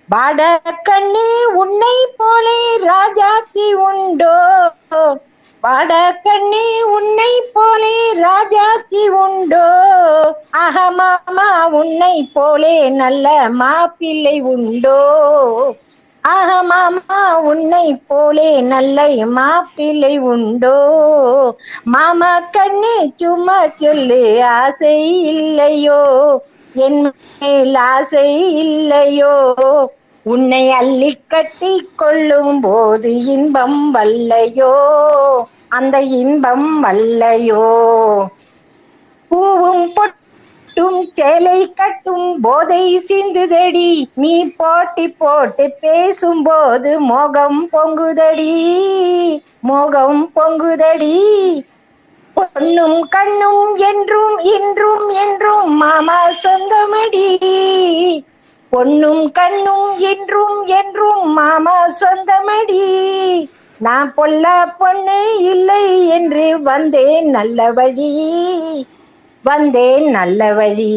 பாடக்கண்ணி உன்னை போலே ராஜாத்தி உண்டோ பாடக்கண்ணி உன்னை போலே ராஜாத்தி உண்டோ அகமாமா உன்னை போலே நல்ல மாப்பிள்ளை உண்டோ ஆகமாமா உன்னை போலே நல்ல மாப்பிள்ளை உண்டோ மாமா கண்ணு சும்மா சொல்லு ஆசை இல்லையோ என் மேல் ஆசை இல்லையோ உன்னை அள்ளி கட்டி கொள்ளும் போது இன்பம் வல்லையோ அந்த இன்பம் வல்லையோ பூவும் பொட்டும் சேலை கட்டும் போதை சிந்துதடி நீ போட்டி போட்டு பேசும்போது மோகம் பொங்குதடி மோகம் பொங்குதடி பொண்ணும் கண்ணும் என்றும் இன்றும் என்றும் மாமா சொந்தமடி பொண்ணும் கண்ணும் என்றும் என்றும் மாமா சொந்தமடி நான் பொல்ல பொண்ணு இல்லை என்று வந்தேன் நல்ல வழி வந்தேன் நல்ல வழி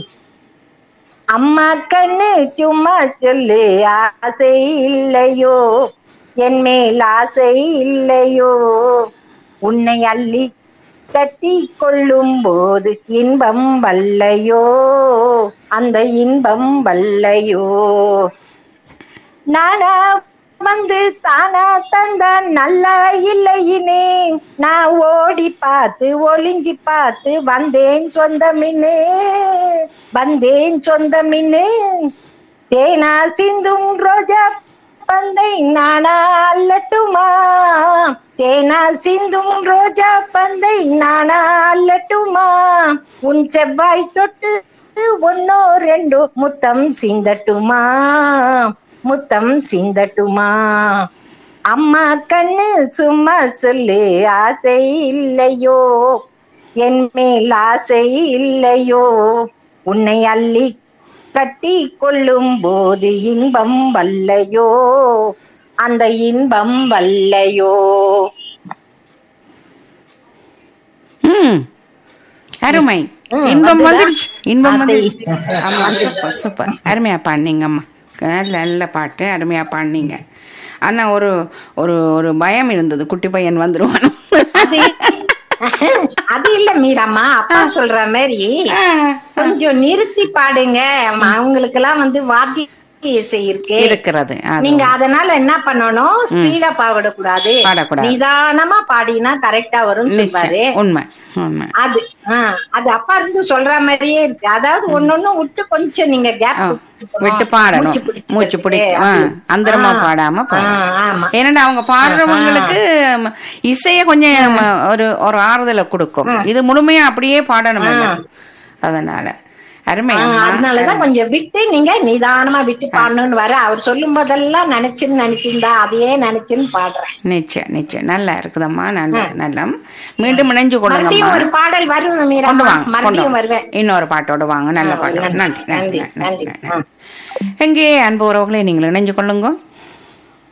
அம்மா கண்ணு சும்மா சொல்லு ஆசை இல்லையோ என் மேல் ஆசை இல்லையோ உன்னை அள்ளி கட்டி கொள்ளும் போது இன்பம் வல்லையோ அந்த இன்பம் வல்லையோ நானா வந்து தானா தந்த நல்லா இல்லையினே நான் ஓடி பார்த்து ஒளிஞ்சி பார்த்து வந்தேன் சொந்தமின்னு வந்தேன் சொந்தமின்னு தேனா சிந்தும் ரோஜா பந்தை நானா அல்லட்டுமா தேனா சிந்தும் ரோஜா பந்தை நானா அல்லட்டுமா உன் செவ்வாய் தொட்டு ஒன்னோ ரெண்டோ முத்தம் சிந்தட்டுமா முத்தம் சிந்தட்டுமா அம்மா கண்ணு சும்மா சொல்லு ஆசை இல்லையோ என் மேல் ஆசை இல்லையோ உன்னை அள்ளி கட்டி கொள்ளும் போது இன்பம் வல்லையோ அந்த இன்பம் வல்லையோ ம் அருமை ம், இன்பம் வந்துதா? வந்துருச்சு இன்பம் ஆசை. வந்துருச்சு ஆமா சூப்பர் சூப்பர் அருமையா பாடினீங்கம்மா நல்ல நல்ல பாட்டு அருமையா பாடினீங்க ஆனா ஒரு ஒரு ஒரு பயம் இருந்தது குட்டி பையன் வந்துருவான் அது அது இல்ல மீராமா அப்பா சொல்ற மாதிரி கொஞ்சம் நிறுத்தி பாடுங்க அவங்களுக்கு எல்லாம் வந்து வாத்திய இசை இருக்கு இருக்கிறது அது நீங்க அதனால என்ன பண்ணணும் ஸ்பீடா பாடக்கூடாது பாடக்கூடாது. நிதானமா பாடினா கரெக்டா வரும்னு சொல்வாரு நிச்சயம். உண்மை உண்மை அது ஆஹ் அது அப்பா இருந்து சொல்ற மாதிரியே இருக்கு அதாவது ஒன்னொன்னு விட்டு கொஞ்சம் நீங்க கேப் ஆ, விட்டு பாடணும் மூச்சு பிடிக்க ஆ, அந்தரமா பாடாம பாடணும் ஆமா ஏன்னா அவங்க பாடுறவங்களுக்கு ம, இசைய கொஞ்சம் ம, ஒரு ஒரு ஆறுதலை கொடுக்கும் இது முழுமையா அப்படியே பாடணும் இல்ல. அதனால அருமை ஆஹ் அம்மா. அதனாலதான் கொஞ்சம் விட்டு நீங்க நிதானமா விட்டு பாடணும்னு வர அவர் சொல்லும் போதெல்லாம் நினைச்சுன்னு நினைச்சிருந்தா அதையே நினைச்சுன்னு பாடுறேன் நிச்சயம் நிச்சயம் நல்லா இருக்குதம்மா நல்ல நல்ல மீண்டும் இணைஞ்சு கொள்ளுங்கம்மா மறுபடியும் ஒரு பாடல் வரும் கொண்டு மீராமா வாங்க கொண்டு மறுபடியும் வாங்க. வருவேன் இன்னொரு பாட்டோட வாங்க நல்ல ஆ, பாட்டு நன்றி, நன்றி நன்றி நன்றி, நன்றி நன்றி. நன்றி. எங்கே அன்பு உறவுகளை நீங்கள் இணைஞ்சு கொள்ளுங்க